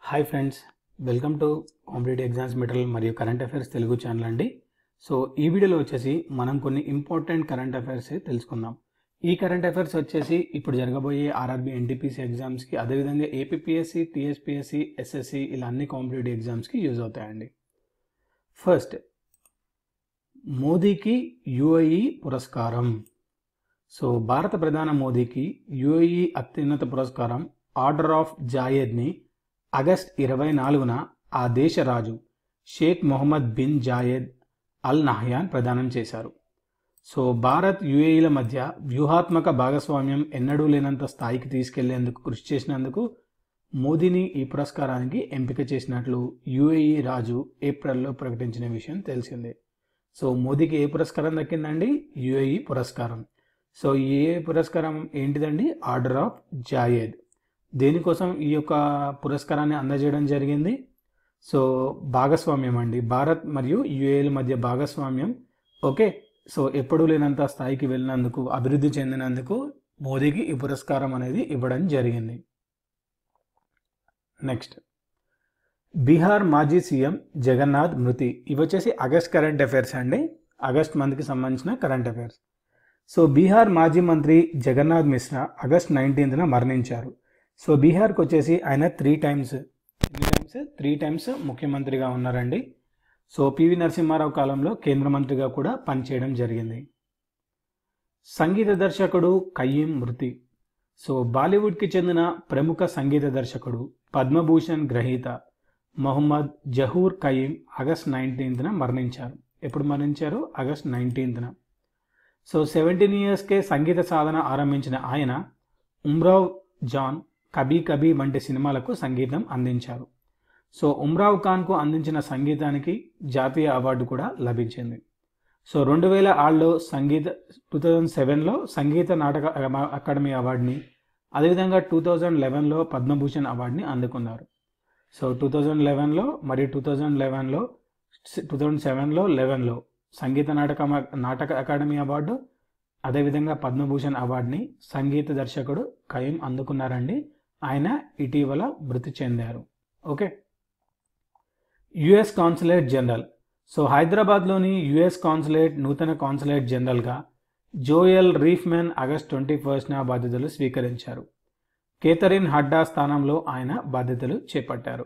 hi friends welcome to competitive exams material మరియు current affairs Telugu channel అండి so ఈ వీడియోలో వచ్చేసి మనం కొన్ని ఇంపార్టెంట్ కరెంట్ అఫైర్స్ తెలుసుకుందాం ఈ కరెంట్ అఫైర్స్ వచ్చేసి ఇప్పుడు జరగబోయే ఆర్ఆర్బీ ఎన్టీపీసీ ఎగ్జామ్స్కి అదేవిధంగా ఏపీపీఎస్సి టీఎస్పీఎస్సి ఎస్ఎస్సి ఇలా అన్ని కాంపిటేటివ్ ఎగ్జామ్స్కి యూజ్ అవుతాయండి ఫస్ట్ మోదీకి యుఏఈ పురస్కారం సో భారత ప్రధాన మోదీకి యుఏఈ అత్యున్నత పురస్కారం ఆర్డర్ ఆఫ్ జాయెద్ని ఆగస్ట్ ఇరవై నాలుగున ఆ దేశ రాజు Sheikh Mohammed bin Zayed Al Nahyan ప్రదానం చేశారు సో భారత్ యుఏఈల మధ్య వ్యూహాత్మక భాగస్వామ్యం ఎన్నడూ లేనంత స్థాయికి తీసుకెళ్లేందుకు కృషి చేసినందుకు మోదీని ఈ పురస్కారానికి ఎంపిక చేసినట్లు యుఏఈ రాజు ఏప్రిల్లో ప్రకటించిన విషయం తెలిసిందే సో మోదీకి ఏ పురస్కారం దక్కిందండి యుఏఈ పురస్కారం సో ఈ పురస్కారం ఏంటిదండి ఆర్డర్ ఆఫ్ జాయేద్ దేనికోసం ఈ యొక్క పురస్కారాన్ని అందజేయడం జరిగింది సో భాగస్వామ్యం అండి భారత్ మరియు యుఏల మధ్య భాగస్వామ్యం ఓకే సో ఎప్పుడూ లేనంత స్థాయికి వెళ్ళినందుకు అభివృద్ధి చెందినందుకు మోదీకి ఈ పురస్కారం అనేది ఇవ్వడం జరిగింది నెక్స్ట్ బీహార్ మాజీ సీఎం జగన్నాథ్ మృతి ఇవి వచ్చేసి ఆగస్ట్ కరెంట్ అఫైర్స్ అండి ఆగస్ట్ మంత్కి సంబంధించిన కరెంట్ అఫైర్స్ సో బీహార్ మాజీ మంత్రి జగన్నాథ్ మిశ్రా ఆగస్ట్ నైన్టీన్త్న మరణించారు సో బీహార్కి వచ్చేసి ఆయన త్రీ టైమ్స్ ఎన్ని టైమ్స్ త్రీ టైమ్స్ ముఖ్యమంత్రిగా ఉన్నారండి సో పివి నరసింహారావు కాలంలో కేంద్ర మంత్రిగా కూడా పనిచేయడం జరిగింది సంగీత దర్శకుడు కయ్యం మృతి సో బాలీవుడ్కి చెందిన ప్రముఖ సంగీత దర్శకుడు పద్మభూషణ్ గ్రహీత మొహమ్మద్ జహూర్ కయీం ఆగస్ట్ నైన్టీన్త్న మరణించారు ఎప్పుడు మరణించారు ఆగస్ట్ నైన్టీన్త్న సో సెవెంటీన్ ఇయర్స్కే సంగీత సాధన ఆరంభించిన ఆయన ఉమ్రావ్ జాన్ కబీ కబీ వంటి సినిమాలకు సంగీతం అందించారు సో ఉమ్రావ్ ఖాన్కు అందించిన సంగీతానికి జాతీయ అవార్డు కూడా లభించింది సో రెండు వేల ఆరులో సంగీత టూ థౌజండ్ సెవెన్లో సంగీత నాటక అకాడమీ అవార్డుని అదేవిధంగా టూ థౌజండ్ లెవెన్లో పద్మభూషణ్ అవార్డుని అందుకున్నారు సో టూ థౌజండ్ లెవెన్లో మరియు టూ థౌజండ్ లెవెన్లో టూ థౌజండ్ సెవెన్లో లెవెన్లో సంగీత నాటక నాటక అకాడమీ అవార్డు అదేవిధంగా పద్మభూషణ్ అవార్డుని సంగీత దర్శకుడు కయం అందుకున్నారండి ఆయన ఇటీవల మృతి చెందారు okay US consulate general so హైదరాబాద్లోని యుఎస్ కాన్సులేట్ నూతన కాన్సులేట్ జనరల్గా జోయల్ రీఫ్మెన్ ఆగస్ట్ ట్వంటీ ఫస్ట్న బాధ్యతలు స్వీకరించారు కేథరిన్ హడ్డా స్థానంలో ఆయన బాధ్యతలు చేపట్టారు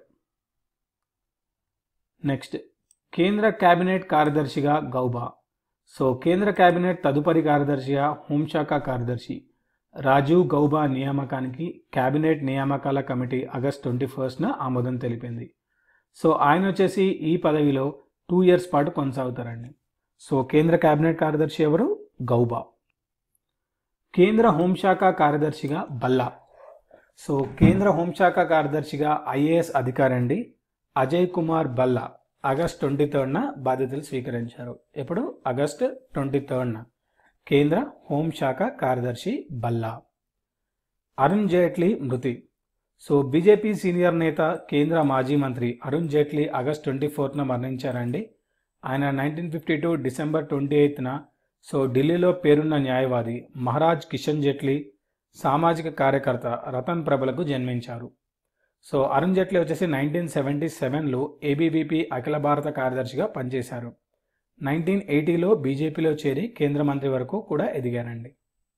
నెక్స్ట్ కేంద్ర కేబినెట్ కార్యదర్శిగా గౌబా సో కేంద్ర కేబినెట్ తదుపరి కార్యదర్శిగా హోంశాఖ కార్యదర్శి రాజీవ్ గౌబా నియామకానికి కేబినెట్ నియామకాల కమిటీ ఆగస్ట్ ట్వంటీ ఫస్ట్న ఆమోదం తెలిపింది సో ఆయన వచ్చేసి ఈ పదవిలో టూ ఇయర్స్ పాటు కొనసాగుతారండి సో కేంద్ర కేబినెట్ కార్యదర్శి ఎవరు గౌబా కేంద్ర హోంశాఖ కార్యదర్శిగా బల్లా సో కేంద్ర హోంశాఖ కార్యదర్శిగా ఐఏఎస్ అధికారండి అజయ్ కుమార్ బల్లా ఆగస్ట్ ట్వంటీ థర్డ్న బాధ్యతలు స్వీకరించారు ఎప్పుడు ఆగస్ట్ ట్వంటీ థర్డ్న కేంద్ర హోంశాఖ కార్యదర్శి బల్లా అరుణ్ జైట్లీ మృతి సో బీజేపీ సీనియర్ నేత కేంద్ర మాజీ మంత్రి అరుణ్ జైట్లీ ఆగస్ట్ ట్వంటీ ఫోర్త్న మరణించారండి ఆయన nineteen fifty two December twenty ఎయిత్న సో ఢిల్లీలో పేరున్న న్యాయవాది మహారాజ్ కిషన్ జైట్లీ సామాజిక కార్యకర్త రతన్ ప్రభలకు జన్మించారు సో అరుణ్ జైట్లీ వచ్చేసి నైన్టీన్ సెవెంటీ సెవెన్లో ఏబీవీపీ అఖిల భారత కార్యదర్శిగా పనిచేశారు నైన్టీన్ ఎయిటీలో బీజేపీలో చేరి కేంద్ర మంత్రి వరకు కూడా ఎదిగారండి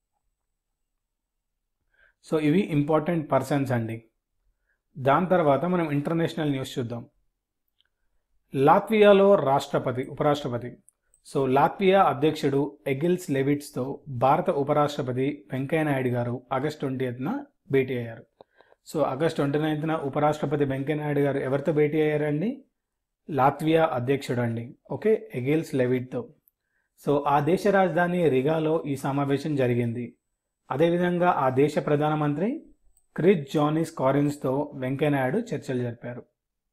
సో ఇవి ఇంపార్టెంట్ పర్సన్స్ అండి దాని తర్వాత మనం ఇంటర్నేషనల్ న్యూస్ చూద్దాం లాత్వియాలో రాష్ట్రపతి ఉపరాష్ట్రపతి సో లాత్వియా అధ్యక్షుడు ఎగిల్స్ లెవిట్స్తో భారత ఉపరాష్ట్రపతి వెంకయ్యనాయుడు గారు ఆగస్ట్ ట్వంటీ ఎయిత్న భేటీ అయ్యారు సో ఆగస్ట్ ట్వంటీ నైన్త్న ఉపరాష్ట్రపతి వెంకయ్యనాయుడు గారు ఎవరితో భేటీ అయ్యారండి లాత్వియా అధ్యక్షుడు అండి ఓకే ఎగిల్స్ లెవిట్తో సో ఆ దేశ రాజధాని రిగాలో ఈ సమావేశం జరిగింది అదేవిధంగా ఆ దేశ ప్రధానమంత్రి క్రిస్ జానిస్ కారిన్స్తో వెంకయ్యనాయుడు చర్చలు జరిపారు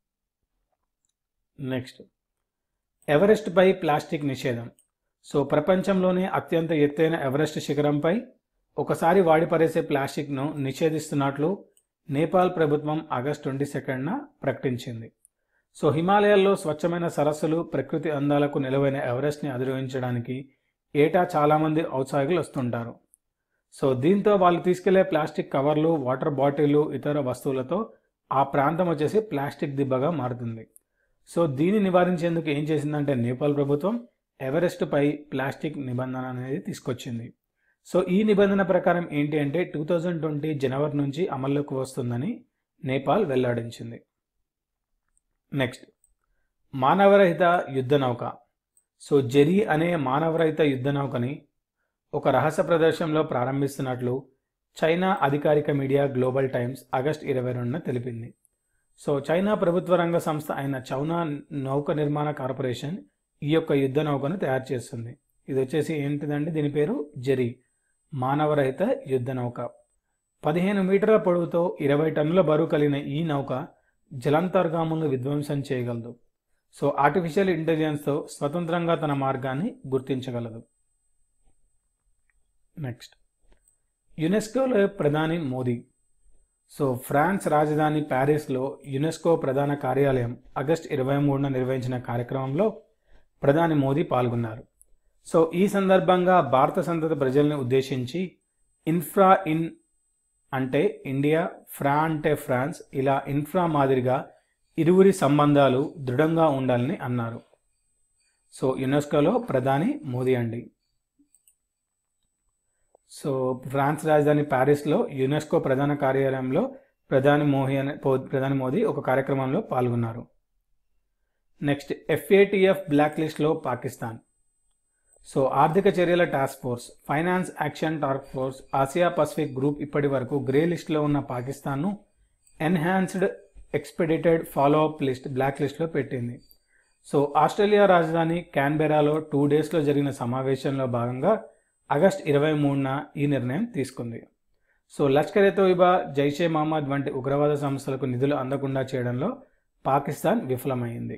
నెక్స్ట్ ఎవరెస్ట్పై ప్లాస్టిక్ నిషేధం సో ప్రపంచంలోనే అత్యంత ఎత్తైన ఎవరెస్ట్ శిఖరంపై ఒకసారి వాడిపరేసే ప్లాస్టిక్ను నిషేధిస్తున్నట్లు నేపాల్ ప్రభుత్వం ఆగస్ట్ ట్వంటీ సెకండ్న ప్రకటించింది సో హిమాలయాల్లో స్వచ్ఛమైన సరస్సులు ప్రకృతి అందాలకు నిలవైన ఎవరెస్ట్ని అధిరోహించడానికి ఏటా చాలామంది ఔత్సాహికులు వస్తుంటారు సో దీంతో వాళ్ళు తీసుకెళ్లే ప్లాస్టిక్ కవర్లు వాటర్ బాటిళ్లు ఇతర వస్తువులతో ఆ ప్రాంతం వచ్చేసి ప్లాస్టిక్ దిబ్బగా మారుతుంది సో దీన్ని నివారించేందుకు ఏం చేసిందంటే నేపాల్ ప్రభుత్వం ఎవరెస్ట్ పై ప్లాస్టిక్ నిబంధన అనేది తీసుకొచ్చింది సో ఈ నిబంధన ప్రకారం ఏంటి అంటే టూ థౌజండ్ ట్వంటీ జనవరి నుంచి అమల్లోకి వస్తుందని నేపాల్ వెల్లడించింది నెక్స్ట్ మానవరహిత యుద్ధ నౌక సో జెరీ అనే మానవరహిత యుద్ధ నౌకని ఒక రహస్య ప్రదర్శనలో ప్రారంభిస్తున్నట్లు చైనా అధికారిక మీడియా గ్లోబల్ టైమ్స్ ఆగస్ట్ ఇరవై రెండున తెలిపింది సో చైనా ప్రభుత్వ రంగ సంస్థ అయిన చౌనా నౌక నిర్మాణ కార్పొరేషన్ ఈ యొక్క యుద్ధ నౌకను తయారు చేస్తుంది ఇది వచ్చేసి ఏంటిదంటే దీని పేరు జెరీ మానవరహిత యుద్ధ నౌక పదిహేను మీటర్ల పొడవుతో ఇరవై టన్నుల బరువు కలిగిన ఈ నౌక జలాంతర్గాములను విధ్వంసం చేయగలదు సో ఆర్టిఫిషియల్ ఇంటెలిజెన్స్తో స్వతంత్రంగా తన మార్గాన్ని గుర్తించగలదు నెక్స్ట్ యునెస్కోలో ప్రధాని మోదీ సో ఫ్రాన్స్ రాజధాని ప్యారిస్లో యునెస్కో ప్రధాన కార్యాలయం ఆగస్ట్ ఇరవై మూడున నిర్వహించిన కార్యక్రమంలో ప్రధాని మోదీ పాల్గొన్నారు సో ఈ సందర్భంగా భారత సంతతి ప్రజల్ని ఉద్దేశించి ఇన్ఫ్రా ఇన్ అంటే ఇండియా ఫ్రా అంటే ఫ్రాన్స్ ఇలా ఇన్ఫ్రా మాదిరిగా ఇరువురి సంబంధాలు దృఢంగా ఉండాలని అన్నారు సో యునెస్కోలో ప్రధాని మోదీ అండి సో ఫ్రాన్స్ రాజధాని ప్యారిస్లో యునెస్కో ప్రధాన కార్యాలయంలో ప్రధాని మోహి అనే ప్రధాని మోదీ ఒక కార్యక్రమంలో పాల్గొన్నారు నెక్స్ట్ ఎఫ్ఏటిఎఫ్ బ్లాక్ లిస్ట్లో పాకిస్తాన్ సో ఆర్థిక చర్యల task force finance action task force Asia Pacific group ఇప్పటి వరకు గ్రే లిస్ట్లో ఉన్న పాకిస్తాన్ను enhanced expedited follow up list black లిస్ట్లో పెట్టింది సో ఆస్ట్రేలియా రాజధాని క్యాన్బెరాలో టూ డేస్లో జరిగిన సమావేశంలో భాగంగా ఆగస్ట్ ఇరవై మూడున ఈ నిర్ణయం తీసుకుంది సో లష్కర్ ఎ తోయిబా జైషే మహమ్మద్ వంటి ఉగ్రవాద సంస్థలకు నిధులు అందకుండా చేయడంలో పాకిస్తాన్ విఫలమైంది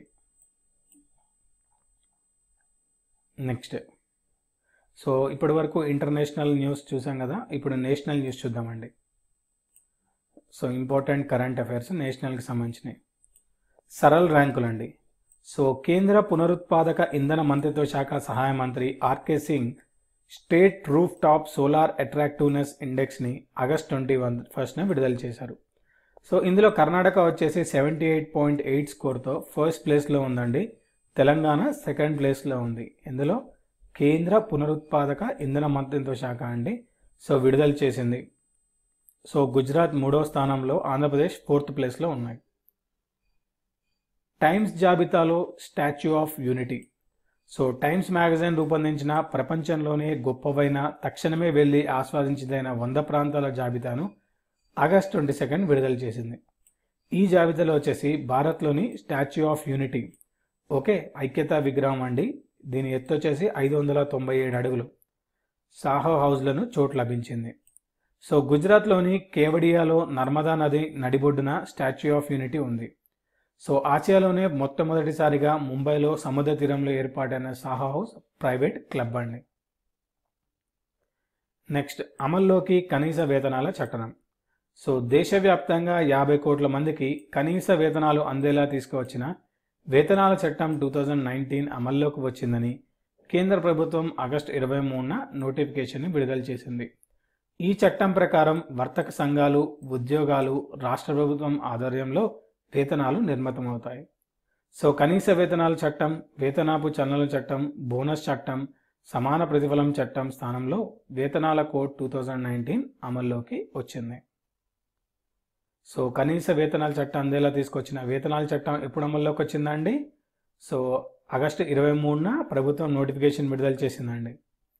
నెక్స్ట్ సో ఇప్పటి వరకు ఇంటర్నేషనల్ న్యూస్ చూసాం కదా ఇప్పుడు నేషనల్ న్యూస్ చూద్దామండి సో ఇంపార్టెంట్ కరెంట్ అఫైర్స్ నేషనల్కి సంబంధించినవి సరళ ర్యాంకులండి సో కేంద్ర పునరుత్పాదక ఇంధన మంత్రిత్వ శాఖ సహాయ మంత్రి RK Singh state roof top solar attractiveness ఇండెక్స్ని ఆగస్ట్ ట్వంటీ వన్ ఫస్ట్న విడుదల చేశారు సో ఇందులో కర్ణాటక వచ్చేసి సెవెంటీ ఎయిట్ పాయింట్ ఎయిట్ స్కోర్తో ఫస్ట్ ప్లేస్లో ఉందండి తెలంగాణ సెకండ్ ప్లేస్లో ఉంది ఇందులో కేంద్ర పునరుత్పాదక ఇంధన మంత్రిత్వ శాఖ అండి సో విడుదల చేసింది సో గుజరాత్ మూడో స్థానంలో ఆంధ్రప్రదేశ్ ఫోర్త్ ప్లేస్లో ఉన్నాయి టైమ్స్ జాబితాలో Statue of Unity so Times magazine రూపొందించిన ప్రపంచంలోనే గొప్పవైన తక్షణమే వెళ్ళి ఆస్వాదించదైన వంద ప్రాంతాల జాబితాను ఆగస్ట్ ట్వంటీ సెకండ్ విడుదల చేసింది ఈ జాబితాలో వచ్చేసి భారత్లోని స్టాచ్యూ ఆఫ్ యూనిటీ ఓకే ఐక్యతా విగ్రహం అండి దీని ఎత్తు వచ్చేసి ఐదు వందల తొంభై ఏడు అడుగులు సాహో హౌస్లను చోటు లభించింది సో గుజరాత్లోని కేవడియాలో నర్మదా నది నడిబొడ్డున స్టాచ్యూ ఆఫ్ యూనిటీ ఉంది సో ఆసియాలోనే మొట్టమొదటిసారిగా ముంబైలో సముద్ర తీరంలో ఏర్పాటైన సాహా హౌస్ ప్రైవేట్ క్లబ్ అండి నెక్స్ట్ అమల్లోకి కనీస వేతనాల చట్టం సో దేశవ్యాప్తంగా యాభై కోట్ల మందికి కనీస వేతనాలు అందేలా తీసుకువచ్చిన వేతనాల చట్టం టూ థౌజండ్ నైన్టీన్ అమల్లోకి వచ్చిందని కేంద్ర ప్రభుత్వం ఆగస్టు ఇరవై మూడున నోటిఫికేషన్ని విడుదల చేసింది ఈ చట్టం ప్రకారం వర్తక సంఘాలు ఉద్యోగాలు రాష్ట్ర ప్రభుత్వం ఆధ్వర్యంలో వేతనాలు నిర్మితమవుతాయి సో కనీస వేతనాల చట్టం వేతనాపు చలనల చట్టం బోనస్ చట్టం సమాన ప్రతిఫలం చట్టం స్థానంలో వేతనాల కోడ్ టూ థౌజండ్ నైన్టీన్ అమల్లోకి వచ్చింది సో కనీస వేతనాల చట్టం అందేలా తీసుకొచ్చిన వేతనాల చట్టం ఎప్పుడు అమల్లోకి వచ్చిందండి సో ఆగస్టు ఇరవై మూడున ప్రభుత్వం నోటిఫికేషన్ విడుదల చేసిందండి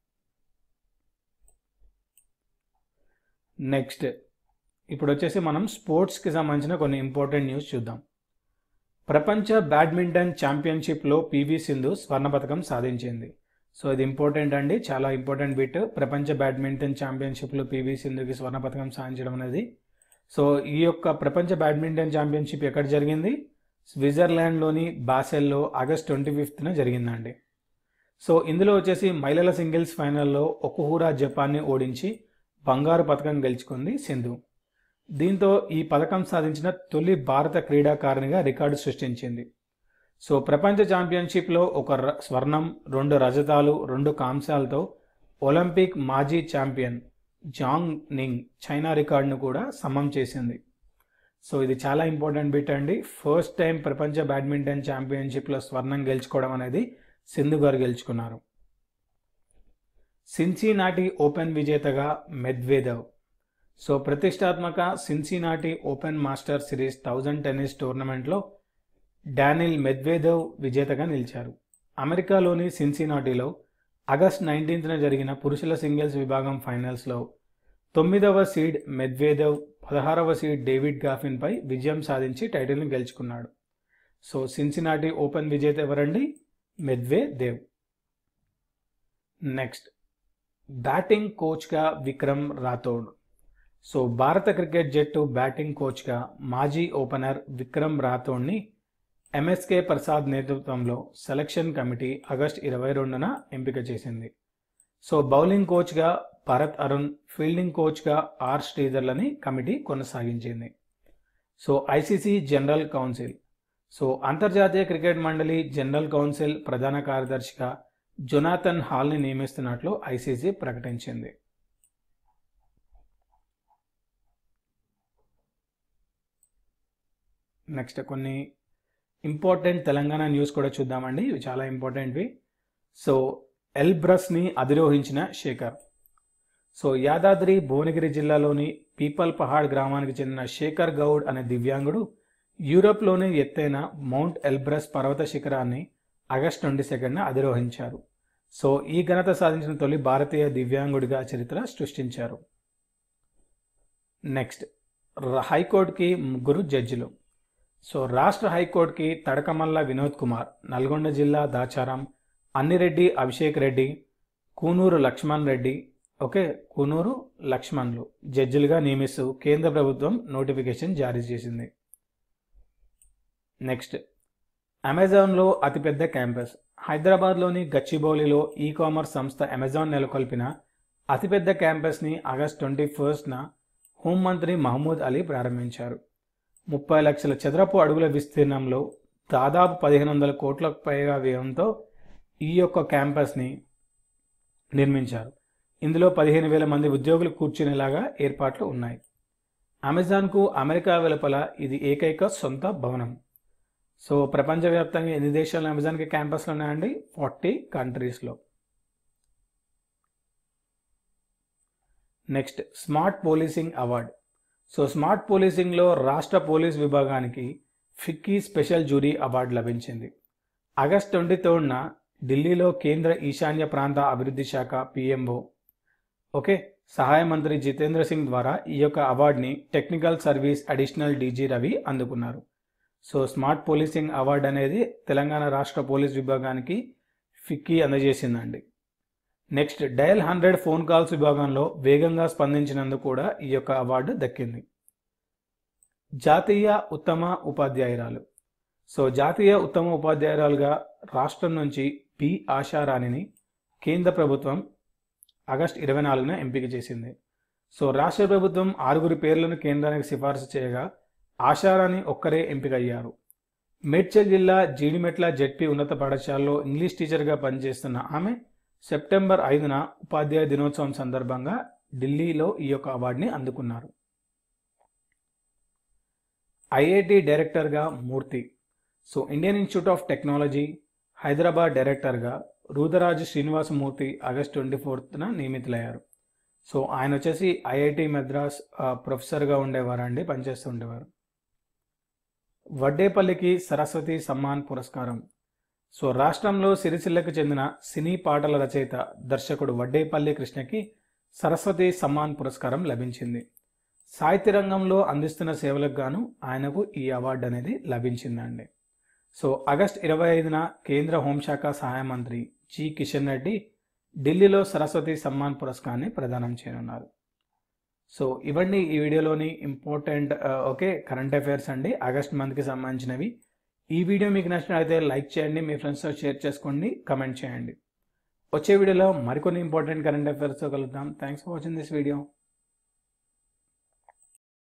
నెక్స్ట్ ఇప్పుడు వచ్చేసి మనం స్పోర్ట్స్కి సంబంధించిన కొన్ని ఇంపార్టెంట్ న్యూస్ చూద్దాం ప్రపంచ బ్యాడ్మింటన్ ఛాంపియన్షిప్లో పివి సింధు స్వర్ణ పథకం సాధించింది సో ఇది ఇంపార్టెంట్ అండి చాలా ఇంపార్టెంట్ బిట్ ప్రపంచ బ్యాడ్మింటన్ ఛాంపియన్షిప్లో పివి సింధుకి స్వర్ణ పథకం సాధించడం అనేది సో ఈ యొక్క ప్రపంచ బ్యాడ్మింటన్ ఛాంపియన్షిప్ ఎక్కడ జరిగింది స్విట్జర్లాండ్లోని బాసెల్లో ఆగస్ట్ ట్వంటీ ఫిఫ్త్న జరిగిందండి సో ఇందులో వచ్చేసి మహిళల సింగిల్స్ ఫైనల్లో ఒకుహూరా జపాన్ని ఓడించి బంగారు పథకం గెలుచుకుంది సింధు దీంతో ఈ పథకం సాధించిన తొలి భారత క్రీడాకారిణిగా రికార్డు సృష్టించింది సో ప్రపంచ ఛాంపియన్షిప్లో ఒక ర- స్వర్ణం రెండు రజతాలు రెండు కాంస్యాలతో ఒలింపిక్ మాజీ ఛాంపియన్ జాంగ్ నింగ్ చైనా రికార్డును కూడా సమం చేసింది సో ఇది చాలా ఇంపార్టెంట్ బిట్ అండి ఫస్ట్ టైం ప్రపంచ బ్యాడ్మింటన్ ఛాంపియన్షిప్లో స్వర్ణం గెలుచుకోవడం అనేది సింధు గారు గెలుచుకున్నారు సిన్సినాటి ఓపెన్ విజేతగా మెద్వేదవ్ సో ప్రతిష్టాత్మక Cincinnati Open master series thousand tennis టోర్నమెంట్లో డానిల్ మెద్వేదవ్ విజేతగా నిలిచారు అమెరికాలోని సిన్సినాటిలో ఆగస్ట్ నైన్టీన్త్న జరిగిన పురుషుల సింగిల్స్ విభాగం ఫైనల్స్లో తొమ్మిదవ సీడ్ మెద్వేదవ్ పదహారవ సీడ్ డేవిడ్ గాఫిన్పై విజయం సాధించి టైటిల్ని గెలుచుకున్నాడు సో సిన్సినాటి ఓపెన్ విజేత ఎవరండి మెద్వేదేవ్ నెక్స్ట్ బ్యాటింగ్ కోచ్గా విక్రమ్ రాథోడ్ సో భారత క్రికెట్ జట్టు బ్యాటింగ్ కోచ్గా మాజీ ఓపెనర్ విక్రమ్ రాథోడ్ని ఎంఎస్కే ప్రసాద్ నేతృత్వంలో సెలక్షన్ కమిటీ ఆగస్ట్ ఇరవై రెండున ఎంపిక చేసింది సో బౌలింగ్ కోచ్గా భరత్ అరుణ్ ఫీల్డింగ్ కోచ్గా ఆర్ శ్రీధర్లని కమిటీ కొనసాగించింది so ICC general council so అంతర్జాతీయ క్రికెట్ మండలి జనరల్ కౌన్సిల్ ప్రధాన కార్యదర్శిగా జొనాథన్ హాల్ని నియమిస్తున్నట్లు ఐసీసీ ప్రకటించింది నెక్స్ట్ కొన్ని ఇంపార్టెంట్ తెలంగాణ న్యూస్ కూడా చూద్దామండి ఇవి చాలా ఇంపార్టెంట్వి సో ఎల్బ్రస్ని అధిరోహించిన శేఖర్ సో యాదాద్రి భువనగిరి జిల్లాలోని పీపల్ పహాడ్ గ్రామానికి చెందిన శేఖర్ గౌడ్ అనే దివ్యాంగుడు యూరోప్లోని ఎత్తైన మౌంట్ ఎల్బ్రస్ పర్వత శిఖరాన్ని ఆగస్ట్ ట్వంటీ సెకండ్న అధిరోహించారు సో ఈ ఘనత సాధించిన తొలి భారతీయ దివ్యాంగుడిగా చరిత్ర సృష్టించారు నెక్స్ట్ హైకోర్టుకి ముగ్గురు జడ్జిలు సో రాష్ట్ర హైకోర్టుకి తడకమల్ల వినోద్ కుమార్ నల్గొండ జిల్లా దాచారం అన్నిరెడ్డి అభిషేక్ రెడ్డి కూనూరు లక్ష్మణ్ రెడ్డి ఓకే కూనూరు లక్ష్మణ్లు జడ్జిలుగా నియమిస్తూ కేంద్ర ప్రభుత్వం నోటిఫికేషన్ జారీ చేసింది నెక్స్ట్ అమెజాన్లో అతిపెద్ద క్యాంపస్ హైదరాబాద్లోని గచ్చిబౌలిలో ఈ కామర్స్ సంస్థ అమెజాన్ నెలకొల్పిన అతిపెద్ద క్యాంపస్ని ఆగస్ట్ ట్వంటీ ఫస్ట్న హోంమంత్రి మహమూద్ అలీ ప్రారంభించారు ముప్పై లక్షల చదరపు అడుగుల విస్తీర్ణంలో దాదాపు పదిహేను వందల కోట్లకు పైగా వ్యయంతో ఈ యొక్క క్యాంపస్ని నిర్మించారు ఇందులో పదిహేను వేల మంది ఉద్యోగులు కూర్చునేలాగా ఏర్పాట్లు ఉన్నాయి అమెజాన్కు అమెరికా వెలుపల ఇది ఏకైక సొంత భవనం సో ప్రపంచవ్యాప్తంగా ఎన్ని దేశాల్లో అమెజాన్కి క్యాంపస్లు ఉన్నాయండి ఫార్టీ కంట్రీస్లో next smart policing award so smart పోలీసింగ్లో రాష్ట్ర పోలీస్ విభాగానికి ఫిక్కీ స్పెషల్ జ్యూరీ అవార్డు లభించింది ఆగస్ట్ ట్వంటీ థర్డ్న ఢిల్లీలో కేంద్ర ఈశాన్య ప్రాంత అభివృద్ధి శాఖ పిఎంఓ ఓకే సహాయ మంత్రి జితేంద్ర సింగ్ ద్వారా ఈ యొక్క అవార్డుని technical service additional DG Ravi అందుకున్నారు సో స్మార్ట్ పోలీసింగ్ అవార్డు అనేది తెలంగాణ రాష్ట్ర పోలీస్ విభాగానికి ఫిక్కీ అందజేసిందండి next dial hundred phone calls విభాగంలో వేగంగా స్పందించినందుకు కూడా ఈ యొక్క అవార్డు దక్కింది జాతీయ ఉత్తమ ఉపాధ్యాయురాలు సో జాతీయ ఉత్తమ ఉపాధ్యాయురాలుగా రాష్ట్రం నుంచి పి ఆశారాణిని కేంద్ర ప్రభుత్వం ఆగస్ట్ ఇరవై నాలుగున ఎంపిక చేసింది సో రాష్ట్ర ప్రభుత్వం ఆరుగురి పేర్లను కేంద్రానికి సిఫార్సు చేయగా ఆశారాణి ఒక్కరే ఎంపికయ్యారు మేడ్చల్ జిల్లా జీడిమెట్ల జెడ్పీ ఉన్నత పాఠశాలలో ఇంగ్లీష్ టీచర్గా పనిచేస్తున్న ఆమె సెప్టెంబర్ ఐదున ఉపాధ్యాయ దినోత్సవం సందర్భంగా ఢిల్లీలో ఈ యొక్క అవార్డుని అందుకున్నారు ఐఐటి డైరెక్టర్గా Murthy so Indian Institute of Technology Hyderabad డైరెక్టర్గా రూదరాజు శ్రీనివాసమూర్తి ఆగస్ట్ ట్వంటీ ఫోర్త్న నియమితులయ్యారు సో ఆయన వచ్చేసి ఐఐటి మద్రాస్ ప్రొఫెసర్గా ఉండేవారు అండి పనిచేస్తూ ఉండేవారు వడ్డేపల్లికి సరస్వతి సమ్మాన్ పురస్కారం సో రాష్ట్రంలో సిరిసిల్లకు చెందిన సినీ పాటల రచయిత దర్శకుడు వడ్డేపల్లి కృష్ణకి సరస్వతి సమ్మాన్ పురస్కారం లభించింది సాహిత్య రంగంలో అందిస్తున్న సేవలకు గాను ఆయనకు ఈ అవార్డు అనేది లభించిందండి సో ఆగస్ట్ ఇరవై ఐదున కేంద్ర హోంశాఖ సహాయ మంత్రి జి కిషన్ రెడ్డి ఢిల్లీలో సరస్వతి సమ్మాన్ పురస్కారాన్ని ప్రదానం చేయనున్నారు సో ఇవన్నీ ఈ వీడియోలోని ఇంపార్టెంట్ ఓకే కరెంట్ అఫైర్స్ అండి ఆగస్ట్ మంత్కి సంబంధించినవి ఈ వీడియో మీకు నచ్చినట్లయితే లైక్ చేయండి మీ ఫ్రెండ్స్తో షేర్ చేసుకోండి కమెంట్ చేయండి వచ్చే వీడియోలో మరికొన్ని ఇంపార్టెంట్ కరెంట్ అఫైర్స్తో కలుద్దాం thanks for watching this video